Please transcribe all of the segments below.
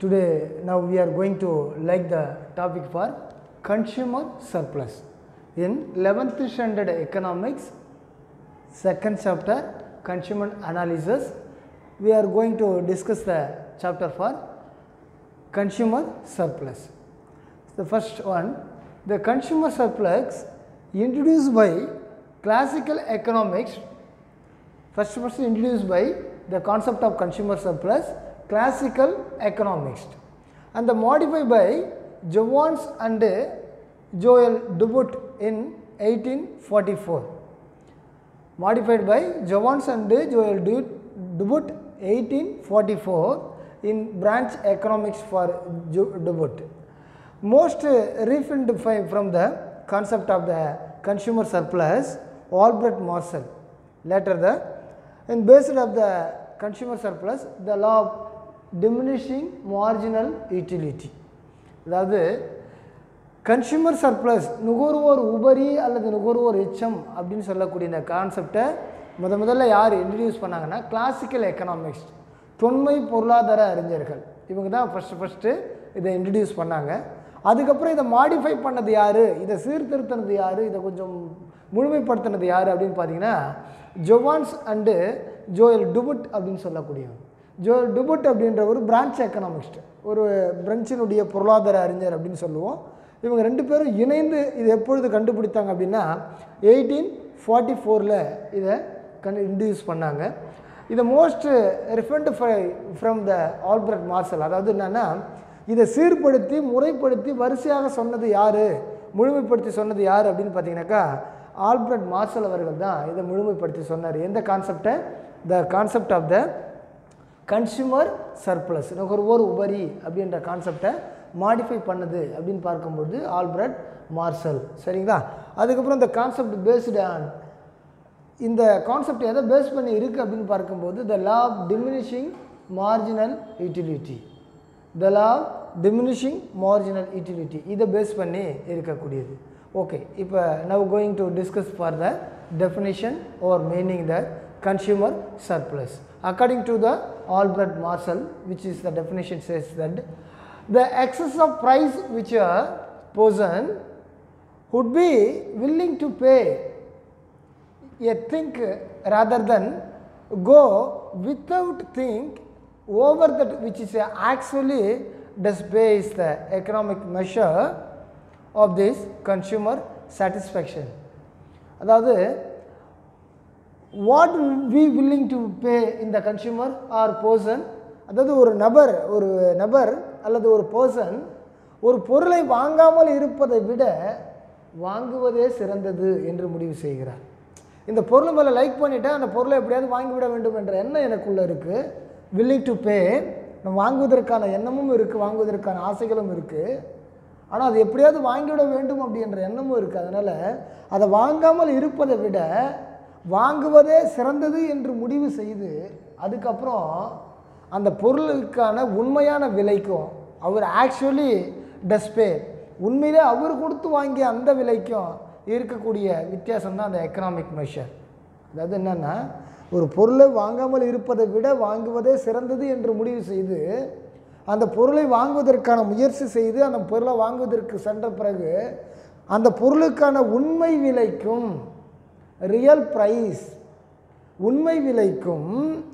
Today, now we are going to like the topic for consumer surplus. In 11th standard economics, second chapter consumer analysis, we are going to discuss the chapter for consumer surplus. The first one, the consumer surplus introduced by classical economics first first introduced by the concept of consumer surplus classical economics and the modified by Jevons and Joel Dubut in 1844 modified by Jevons and Joel Du- Dubut 1844 in branch economics for Ju- Dubut most uh, refined fi- from the concept of the consumer surplus Albert Marshall later the and based of the consumer surplus the law of diminishing marginal utility அதாவது consumer surplus நுகர்வோர் உபரி அல்லது நுகர்வோர் எச்சம் அப்படின்னு சொல்லக்கூடிய இந்த கான்செப்டை முத முதல்ல யார் இன்ட்ரடியூஸ் பண்ணாங்கன்னா கிளாசிக்கல் எக்கனாமிக்ஸ் தொன்மை பொருளாதார அறிஞர்கள் இவங்க தான் ஃபஸ்ட்டு ஃபஸ்ட்டு இதை இன்ட்ரடியூஸ் பண்ணாங்க அதுக்கப்புறம் இதை மாடிஃபை பண்ணது யார் இதை சீர்திருத்தினது யார் இதை கொஞ்சம் முழுமைப்படுத்தினது யார் அப்படின்னு பார்த்தீங்கன்னா ஜொவான்ஸ் அண்டு ஜோயல் டுபுட் அப்படின்னு சொல்லக்கூடியவங்க ஜோயல் டுபுட் அப்படின்ற ஒரு பிரான்ச் எக்கனாமிஸ்ட் ஒரு பிரெஞ்சினுடைய பொருளாதார அறிஞர் அப்படின்னு சொல்லுவோம் இவங்க ரெண்டு பேரும் இணைந்து இது எப்பொழுது கண்டுபிடித்தாங்க அப்படின்னா எயிட்டீன் ஃபார்ட்டி ஃபோரில் இதை கண்டு இன்ட்ரடியூஸ் பண்ணாங்க இதை most refined from the Albert Marshall அதாவது என்னென்னா இதை சீர்படுத்தி முறைப்படுத்தி வரிசையாக சொன்னது யார் முழுமைப்படுத்தி சொன்னது யார் அப்படின்னு பார்த்தீங்கன்னாக்கா ஆல்பர்ட் மார்சல் அவர்கள் தான் இதை முழுமைப்படுத்தி சொன்னார் எந்த கான்செப்டை the concept of the consumer surplus நுகர்வோர் உபரி அப்படின்ற கான்செப்டை மாடிஃபை பண்ணுது அப்படின்னு பார்க்கும்போது ஆல்பர்ட் மார்சல் சரிங்களா அதுக்கப்புறம் இந்த கான்செப்ட் பேஸ்டு ஆன் இந்த கான்செப்ட் எதை பேஸ் பண்ணி இருக்குது அப்படின்னு பார்க்கும்போது the law of diminishing marginal utility the law of diminishing marginal utility இதை பேஸ் பண்ணி இருக்கக்கூடியது ஓகே இப்போ now going to discuss for the definition or meaning the consumer surplus. According to the Albert Marshall, which is the definition says that the excess of price which a person would be willing to pay a think rather than go without think over that which is actually displays the economic measure of this consumer satisfaction. அதாவது what we willing to pay இந்த consumer R person அதாவது ஒரு நபர் ஒரு நபர் அல்லது ஒரு person ஒரு பொருளை வாங்காமல் இருப்பதை விட வாங்குவதே சிறந்தது என்று முடிவு செய்கிறார் இந்த பொருள் மேலே லைக் பண்ணிவிட்டு அந்த பொருளை எப்படியாவது வாங்கிவிட வேண்டும் என்ற எண்ணம் எனக்குள்ளே இருக்குது வில்லிங் டு பே நம்ம வாங்குவதற்கான எண்ணமும் இருக்குது வாங்குவதற்கான ஆசைகளும் இருக்குது ஆனால் அது எப்படியாவது வாங்கிவிட வேண்டும் அப்படின்ற எண்ணமும் இருக்குது அதனால் அதை வாங்காமல் இருப்பதை விட வாங்குவதே சிறந்தது என்று முடிவு செய்து அதுக்கப்புறம் அந்த பொருளுக்கான உண்மையான விலைக்கும் அவர் ஆக்சுவலி டஸ்பே உண்மையிலே அவர் கொடுத்து வாங்கிய அந்த விலைக்கும் இருக்கக்கூடிய வித்தியாசம் தான் அந்த எக்கனாமிக் மெஷர் அதாவது என்னென்னா ஒரு பொருளை வாங்காமல் இருப்பதை விட வாங்குவதே சிறந்தது என்று முடிவு செய்து அந்த பொருளை வாங்குவதற்கான முயற்சி செய்து அந்த பொருளை வாங்குவதற்கு சென்ற பிறகு அந்த பொருளுக்கான உண்மை விலைக்கும் ரியல் ப்ரைஸ் உண்மை விலைக்கும்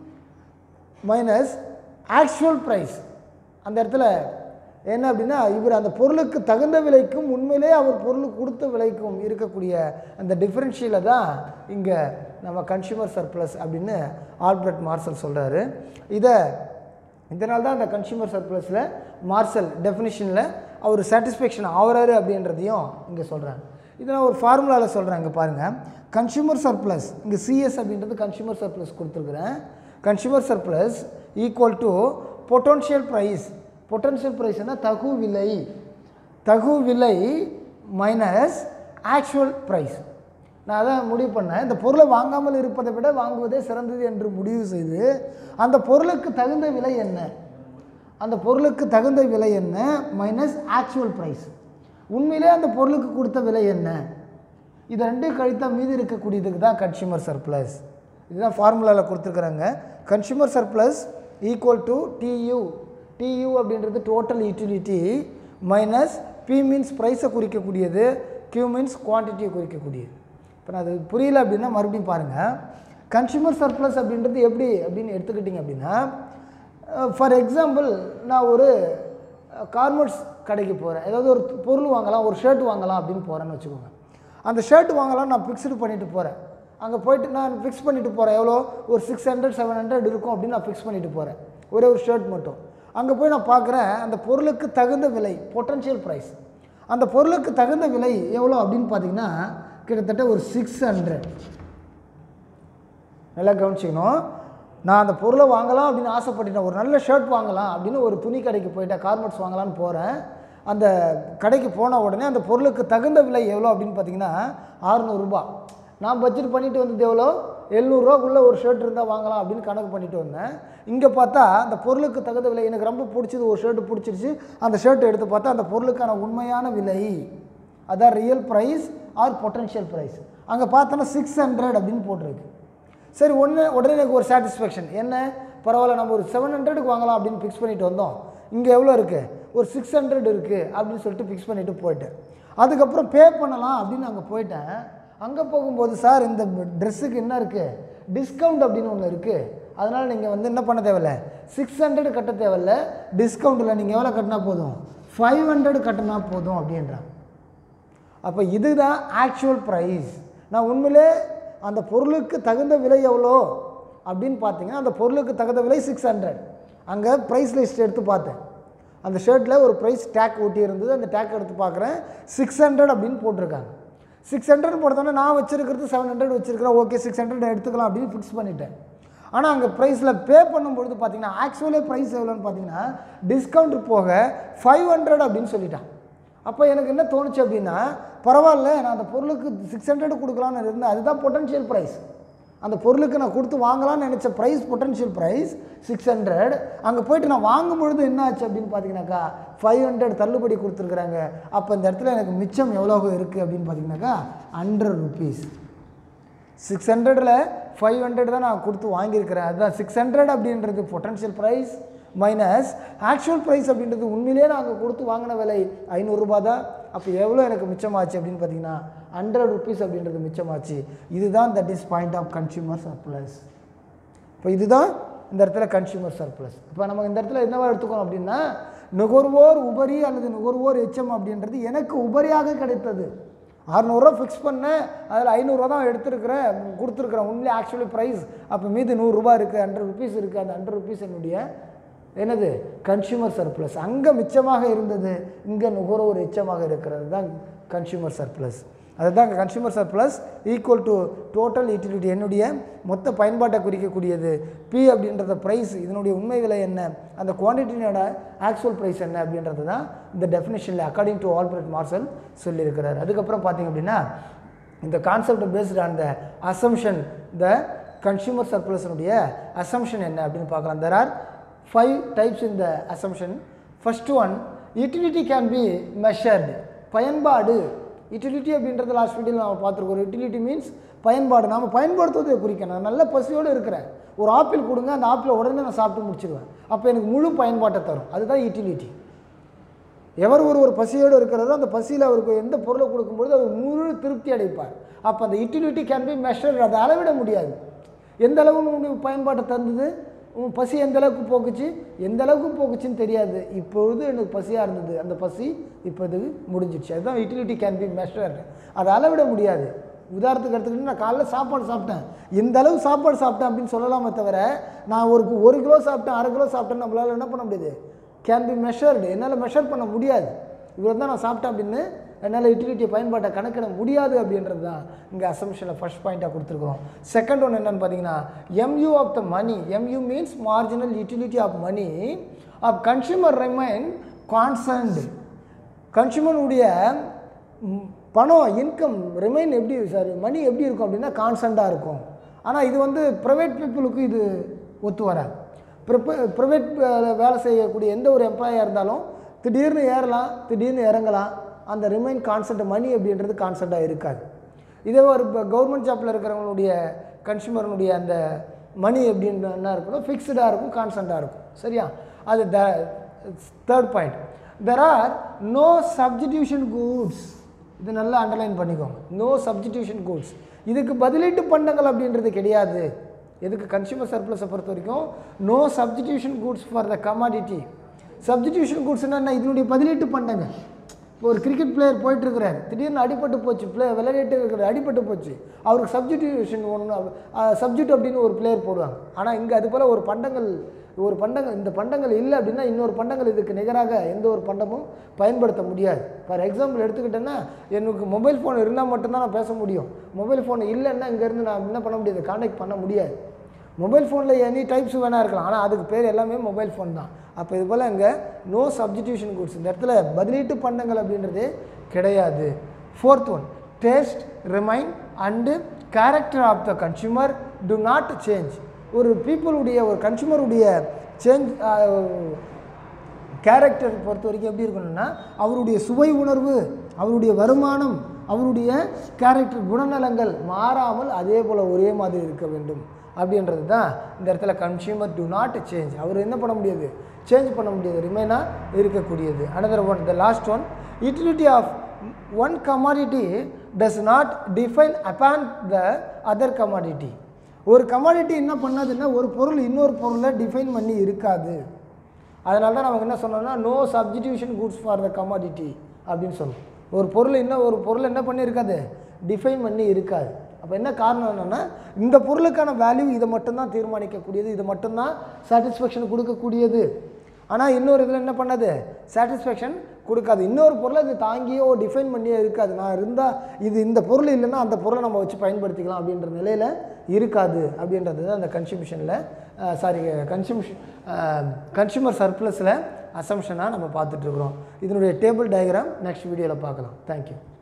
மைனஸ் ஆக்சுவல் ப்ரைஸ் அந்த இடத்துல என்ன அப்படின்னா இவர் அந்த பொருளுக்கு தகுந்த விலைக்கும் உண்மையிலே அவர் பொருளுக்கு கொடுத்த விலைக்கும் இருக்கக்கூடிய அந்த டிஃப்ரென்ஷியலை தான் இங்கே நம்ம கன்சியூமர் சர்ப்ளஸ் அப்படின்னு ஆல்பர்ட் மார்சல் சொல்கிறாரு இதை இதனால தான் அந்த கன்சியூமர் சர்ப்ளஸில் மார்சல் டெஃபினிஷனில் அவர் சாட்டிஸ்ஃபேக்ஷன் ஆகிறாரு அப்படின்றதையும் இங்கே சொல்கிறாங்க இதை நான் ஒரு ஃபார்முலாவில் சொல்கிறேன் இங்கே பாருங்கள் கன்சியூமர் சர்ப்ளஸ் இங்கே சிஎஸ் அப்படின்றது கன்சியூமர் சர்ப்ளஸ் கொடுத்துருக்குறேன் consumer surplus equal to potential price potential ப்ரைஸ்னால் தகு விலை தகு விலை மைனஸ் ஆக்சுவல் ப்ரைஸ் நான் அதான் முடிவு பண்ணேன் இந்த பொருளை வாங்காமல் இருப்பதை விட வாங்குவதே சிறந்தது என்று முடிவு செய்து அந்த பொருளுக்கு தகுந்த விலை என்ன அந்த பொருளுக்கு தகுந்த விலை என்ன மைனஸ் ஆக்சுவல் ப்ரைஸ் உண்மையிலே அந்த பொருளுக்கு கொடுத்த விலை என்ன இது ரெண்டும் கழித்தால் மீதி இருக்கக்கூடியதுக்கு தான் கன்சியூமர் சர்ப்ளஸ் இதுதான் ஃபார்முலாவில் கொடுத்துருக்குறாங்க consumer surplus equal to TU TU அப்படின்றது total utility minus P means ப்ரைஸை குறிக்கக்கூடியது கியூ மீன்ஸ் குவான்டிட்டியை குறிக்கக்கூடியது இப்போ நான் அது புரியல அப்படின்னா மறுபடியும் பாருங்கள் கன்சியூமர் சர்ப்ளஸ் அப்படின்றது எப்படி அப்படின்னு எடுத்துக்கிட்டிங்க அப்படின்னா ஃபார் எக்ஸாம்பிள் நான் ஒரு கார்மெண்ட்ஸ் கடைக்கு போகிறேன் ஏதாவது ஒரு பொருள் வாங்கலாம் ஒரு ஷர்ட் வாங்கலாம் அப்படின்னு போகிறேன்னு வச்சுக்கோங்க அந்த ஷர்ட் வாங்கலாம் நான் ஃபிக்ஸ்டு பண்ணிட்டு போகிறேன் அங்கே போயிட்டு நான் ஃபிக்ஸ் பண்ணிட்டு போகிறேன் எவ்வளோ ஒரு சிக்ஸ் ஹண்ட்ரட் செவன் ஹண்ட்ரட் இருக்கும் அப்படின்னு நான் ஃபிக்ஸ் பண்ணிட்டு போகிறேன் ஒரே ஒரு ஷர்ட் மட்டும் அங்கே போய் நான் பார்க்குறேன் அந்த பொருளுக்கு தகுந்த விலை பொட்டன்ஷியல் ப்ரைஸ் அந்த பொருளுக்கு தகுந்த விலை எவ்வளோ அப்படின்னு பார்த்தீங்கன்னா கிட்டத்தட்ட ஒரு சிக்ஸ் ஹண்ட்ரட் நல்லா கவனிச்சிக்கணும் நான் அந்த பொருளை வாங்கலாம் அப்படின்னு ஆசைப்பட்டுட்டேன் ஒரு நல்ல ஷர்ட் வாங்கலாம் அப்படின்னு ஒரு துணி கடைக்கு போயிட்டேன் கார்மெண்ட்ஸ் வாங்கலாம்னு போகிறேன் அந்த கடைக்கு போன உடனே அந்த பொருளுக்கு தகுந்த விலை எவ்வளோ அப்படின்னு பார்த்தீங்கன்னா அறுநூறுபா நான் பட்ஜெட் பண்ணிட்டு வந்தது எவ்வளோ எழுநூறுவாக்குள்ளே ஒரு ஷர்ட் இருந்தால் வாங்கலாம் அப்படின்னு கணக்கு பண்ணிட்டு வந்தேன் இங்கே பார்த்தா அந்த பொருளுக்கு தகுந்த விலை எனக்கு ரொம்ப பிடிச்சது ஒரு ஷர்ட் பிடிச்சிருச்சு அந்த ஷர்ட் எடுத்து பார்த்தா அந்த பொருளுக்கான உண்மையான விலை அதான் real price or potential price அங்கே பார்த்தோன்னா சிக்ஸ் ஹண்ட்ரட் அப்படின்னு போட்டிருக்கு சரி ஒன்று உடனே எனக்கு ஒரு சாட்டிஸ்ஃபேக்ஷன் என்ன பரவாயில்ல நம்ம ஒரு செவன் ஹண்ட்ரடுக்கு வாங்கலாம் அப்படின்னு ஃபிக்ஸ் பண்ணிட்டு வந்தோம் இங்கே எவ்வளோ இருக்குது ஒரு சிக்ஸ் ஹண்ட்ரட் இருக்குது அப்படின்னு சொல்லிட்டு ஃபிக்ஸ் பண்ணிவிட்டு போயிட்டேன் அதுக்கப்புறம் பே பண்ணலாம் அப்படின்னு அங்கே போயிட்டேன் அங்கே போகும்போது சார் இந்த ட்ரெஸ்ஸுக்கு என்ன இருக்குது டிஸ்கவுண்ட் அப்படின்னு ஒன்று இருக்குது அதனால் நீங்கள் வந்து என்ன பண்ண தேவையில்ல சிக்ஸ் ஹண்ட்ரட் கட்ட தேவையில்ல டிஸ்கவுண்ட்டில் நீங்கள் எவ்வளோ கட்டினா போதும் ஃபைவ் ஹண்ட்ரட் கட்டினா போதும் அப்படின்றான் அப்போ இதுதான் ஆக்சுவல் ப்ரைஸ் நான் உண்மையிலே அந்த பொருளுக்கு தகுந்த விலை எவ்வளோ அப்படின்னு பார்த்தீங்கன்னா அந்த பொருளுக்கு தகுந்த விலை சிக்ஸ் ஹண்ட்ரட் அங்கே ப்ரைஸ் லிஸ்ட் எடுத்து பார்த்தேன் அந்த ஷர்ட்டில் ஒரு ப்ரைஸ் டேக் ஒட்டி இருந்தது அந்த டேக் எடுத்து பார்க்குறேன் சிக்ஸ் ஹண்ட்ரட் அப்படின்னு போட்டிருக்காங்க சிக்ஸ் ஹண்ட்ரட் போட்டோன்னே நான் வச்சிருக்கிறது செவன் ஹண்ட்ரட் வச்சிருக்கிறேன் ஓகே சிக்ஸ் ஹண்ட்ரட் எடுத்துக்கலாம் அப்படின்னு ஃபிக்ஸ் பண்ணிட்டேன் ஆனால் அங்கே ப்ரைஸில் பே பண்ணும்பொழுது பார்த்தீங்கன்னா ஆக்சுவலே ப்ரைஸ் எவ்வளோன்னு பார்த்தீங்கன்னா டிஸ்கவுண்ட் போக ஃபைவ் ஹண்ட்ரட் அப்படின்னு சொல்லிட்டான் அப்போ எனக்கு என்ன தோணுச்சு அப்படின்னா பரவாயில்ல நான் அந்த பொருளுக்கு சிக்ஸ் ஹண்ட்ரட் கொடுக்கலான்னு இருந்தேன் அதுதான் பொட்டன்ஷியல் ப்ரைஸ் அந்த பொருளுக்கு நான் கொடுத்து வாங்கலாம்னு நினச்ச price potential price six hundred அங்கே போயிட்டு நான் வாங்கும் பொழுது என்ன ஆச்சு அப்படின்னு பார்த்தீங்கன்னாக்கா ஃபைவ் ஹண்ட்ரட் தள்ளுபடி கொடுத்துருக்குறாங்க அப்போ இந்த இடத்துல எனக்கு மிச்சம் எவ்வளோ இருக்குது அப்படின்னு பார்த்தீங்கன்னாக்கா ஹண்ட்ரட் ருபீஸ் சிக்ஸ் ஹண்ட்ரடில் ஃபைவ் ஹண்ட்ரட் தான் நான் கொடுத்து வாங்கியிருக்கிறேன் அதுதான் சிக்ஸ் ஹண்ட்ரட் அப்படின்றது potential price minus actual price அப்படின்றது உண்மையிலேயே நாங்கள் கொடுத்து வாங்கின விலை ஐநூறுரூபா தான் அப்போ எவ்வளோ எனக்கு மிச்சமாச்சு அப்படின்னு பார்த்தீங்கன்னா ஹண்ட்ரட் ருபீஸ் அப்படின்றது மிச்சமாச்சு இதுதான் that is point of consumer surplus இப்போ இதுதான் இந்த இடத்துல கன்சியூமர் சர்ப்ளஸ் இப்போ நம்ம இந்த இடத்துல என்னவா எடுத்துக்கணும் அப்படின்னா நுகர்வோர் உபரி அல்லது நுகர்வோர் எச்சம் அப்படின்றது எனக்கு உபரியாக கிடைத்தது அறநூறுவா ஃபிக்ஸ் பண்ணேன் அதில் ஐநூறுரூவா தான் எடுத்துருக்கிறேன் கொடுத்துருக்குறேன் உண்மையிலே ஆக்சுவலி ப்ரைஸ் அப்போ மீதி நூறுரூவா இருக்குது ஹண்ட்ரட் ருபீஸ் இருக்குது அந்த ஹண்ட்ரட் ருபீஸ் என்னுடைய என்னது கன்சியூமர் சர்ப்ளஸ் அங்கே மிச்சமாக இருந்தது இங்கே நுகர்வோர் எச்சமாக இருக்கிறது தான் கன்சியூமர் சர்ப்ளஸ் அதுதான் consumer surplus equal to total utility என்னுடைய மொத்த பயன்பாட்டை குறிக்கக்கூடியது பி அப்படின்றத ப்ரைஸ் இதனுடைய உண்மை விலை என்ன அந்த குவான்டிட்டியோட ஆக்சுவல் ப்ரைஸ் என்ன அப்படின்றது தான் இந்த டெஃபினேஷனில் அக்கார்டிங் டு ஆல்பர்ட் மார்சல் சொல்லியிருக்கிறார் அதுக்கப்புறம் பார்த்தீங்க அப்படின்னா இந்த concept based on the assumption the consumer சர்ப்ளஸினுடைய அசம்ஷன் என்ன அப்படின்னு பார்க்கலாம் there are five types in the assumption first one utility can be measured பயன்பாடு யூட்டிலிட்டி அப்படின்றது லாஸ்ட் வீடியோவில் நம்ம பார்த்துருக்கோம் யூட்டிலிட்டி மீன்ஸ் பயன்பாடு நாம் பயன்படுத்துவதை குறிக்க நான் நல்ல பசியோடு இருக்கிறேன் ஒரு ஆப்பிள் கொடுங்க அந்த ஆப்பிளை உடனே நான் சாப்பிட்டு முடிச்சிடுவேன் அப்போ எனக்கு முழு பயன்பாட்டை தரும் அதுதான் யூட்டிலிட்டி எவர் ஒரு ஒரு பசியோடு இருக்கிறதோ அந்த பசியில் அவருக்கு எந்த பொருளை கொடுக்கும்பொழுது அவர் முழு திருப்தி அடைப்பார் அப்போ அந்த யூட்டிலிட்டி கேன் பி மெஷர் அதை அளவிட முடியாது எந்த அளவு உன்னுடைய பயன்பாட்டை தந்தது உன் பசி எந்த அளவுக்கு போக்குச்சு எந்த அளவுக்கு போக்குச்சுன்னு தெரியாது இப்பொழுது எனக்கு பசியாக இருந்தது அந்த பசி இப்போது முடிஞ்சிடுச்சு அதுதான் யூட்டிலிட்டி கேன் பி மெஷர் அதை அளவிட முடியாது உதாரணத்துக்கு எடுத்துக்கிட்டு நான் காலைல சாப்பாடு சாப்பிட்டேன் எந்த அளவு சாப்பாடு சாப்பிட்டேன் அப்படின்னு சொல்லலாமே தவிர நான் ஒரு ஒரு கிலோ சாப்பிட்டேன் அரை கிலோ சாப்பிட்டேன் நம்மளால் என்ன பண்ண முடியாது கேன் பி மெஷர்டு என்னால் மெஷர் பண்ண முடியாது இவ்வளோ தான் நான் சாப்பிட்டேன் அப்படின்னு என்னால் யூட்டிலிட்டி பயன்பாட்டை கணக்கிட முடியாது அப்படின்றது தான் இங்கே அசம்ஷனில் ஃபர்ஸ்ட் பாயிண்ட்டாக கொடுத்துருக்குறோம் செகண்ட் ஒன்று என்னென்னு பார்த்தீங்கன்னா MU of the money MU means marginal utility of money of consumer remain constant கன்சியூமருடைய ம், பணம் இன்கம் ரிமைன் எப்படி சாரி மணி எப்படி இருக்கும் அப்படின்னா கான்ஸ்டண்ட்டாக இருக்கும் ஆனால் இது வந்து ப்ரைவேட் பீப்புளுக்கு இது ஒத்து வராது ப்ரைவேட் வேலை செய்யக்கூடிய எந்த ஒரு எம்ப்ளாயாக இருந்தாலும் திடீர்னு ஏறலாம் திடீர்னு இறங்கலாம் அந்த ரிமைன் கான்செப்ட் மணி அப்படின்றது கான்செப்டாக இருக்காது இதே ஒரு இப்போ கவர்மெண்ட் ஜாப்பில் இருக்கிறவங்களுடைய கன்சியூமருடைய அந்த மணி அப்படின்னு என்ன இருக்கணும் ஃபிக்ஸ்டாக இருக்கும் கான்ஸ்டண்ட்டாக இருக்கும் சரியா அது the third point there are no substitution goods இது நல்லா அண்டர்லைன் பண்ணிக்கோங்க நோ சப்ஜிடியூஷன் கூட்ஸ் இதுக்கு பதிலீட்டு பண்டங்கள் அப்படின்றது கிடையாது எதுக்கு கன்சியூமர் சர்ப்ளஸை பொறுத்த வரைக்கும் no substitution goods for the commodity substitution கூட்ஸ்னா என்ன இதனுடைய பதிலீட்டு பண்டங்கள் இப்போ ஒரு கிரிக்கெட் பிளேயர் போயிட்டுருக்கிறார் திடீர்னு அடிபட்டு போச்சு பிளே விளையாடிட்டு இருக்கிற அடிபட்டு போச்சு அவருக்கு சப்ஜிடியூஷன் ஒன்று சப்ஜெக்ட் அப்படின்னு ஒரு பிளேயர் போடுவாங்க ஆனால் இங்கே அது போல் ஒரு பண்டங்கள் ஒரு பண்டங்கள் இந்த பண்டங்கள் இல்லை அப்படின்னா இன்னொரு பண்டங்கள் இதுக்கு நிகராக எந்த ஒரு பண்டமும் பயன்படுத்த முடியாது ஃபார் எக்ஸாம்பிள் எடுத்துக்கிட்டேன்னா எனக்கு மொபைல் ஃபோன் இருந்தால் மட்டும்தான் நான் பேச முடியும் மொபைல் ஃபோன் இல்லைன்னா இங்கேருந்து நான் என்ன பண்ண முடியாது கான்டாக்ட் பண்ண முடியாது மொபைல் ஃபோனில் எனி டைப்ஸ் வேணால் இருக்கலாம் ஆனால் அதுக்கு பேர் எல்லாமே மொபைல் ஃபோன் தான் அப்போ இது போல் இங்கே நோ சப்ஜிடியூஷன் குட்ஸ் இந்த இடத்துல பதிலீட்டு பண்டங்கள் அப்படின்றது கிடையாது fourth one taste remain and character of the consumer do not change ஒரு பீப்புளுடைய ஒரு கன்சியூமருடைய சேஞ்ச் கேரக்டர் பொறுத்த வரைக்கும் எப்படி இருக்கணும்னா அவருடைய சுவை உணர்வு அவருடைய வருமானம் அவருடைய கேரக்டர் குணநலங்கள் மாறாமல் அதே போல் ஒரே மாதிரி இருக்க வேண்டும் அப்படின்றது தான் இந்த இடத்துல கன்சியூமர் டு நாட் சேஞ்ச் அவர் என்ன பண்ண முடியாது சேஞ்ச் பண்ண முடியாது ரிமைனாக இருக்கக்கூடியது another one the last one utility of one commodity does not define upon the other commodity ஒரு கமாடிட்டி என்ன பண்ணாதுன்னா ஒரு பொருள் இன்னொரு பொருளை டிஃபைன் பண்ணி இருக்காது அதனால தான் நமக்கு என்ன சொன்னோம்னா no substitution goods for the commodity அப்படின்னு சொன்னோம் ஒரு பொருள் என்ன ஒரு பொருள் என்ன பண்ணியிருக்காது டிஃபைன் பண்ணி இருக்காது அப்போ என்ன காரணம் என்னென்னா இந்த பொருளுக்கான வேல்யூ இதை மட்டும்தான் தீர்மானிக்கக்கூடியது இது மட்டும்தான் சாட்டிஸ்ஃபேக்ஷன் கொடுக்கக்கூடியது ஆனால் இன்னொரு இதில் என்ன பண்ணாது சாட்டிஸ்ஃபேக்ஷன் கொடுக்காது இன்னொரு பொருளை இது தாங்கியோ டிஃபைன் பண்ணியோ இருக்காது நான் இருந்தால் இது இந்த பொருள் இல்லைன்னா அந்த பொருளை நம்ம வச்சு பயன்படுத்திக்கலாம் அப்படின்ற நிலையில் இருக்காது அப்படின்றது தான் அந்த கன்சியூமிஷனில் சாரி கன்சியூமிஷன் கன்சியூமர் சர்ப்ளஸில் அசம்ஷனாக நம்ம பார்த்துட்ருக்குறோம் இதனுடைய டேபிள் டயக்ராம் நெக்ஸ்ட் வீடியோவில் பார்க்கலாம் தேங்க்யூ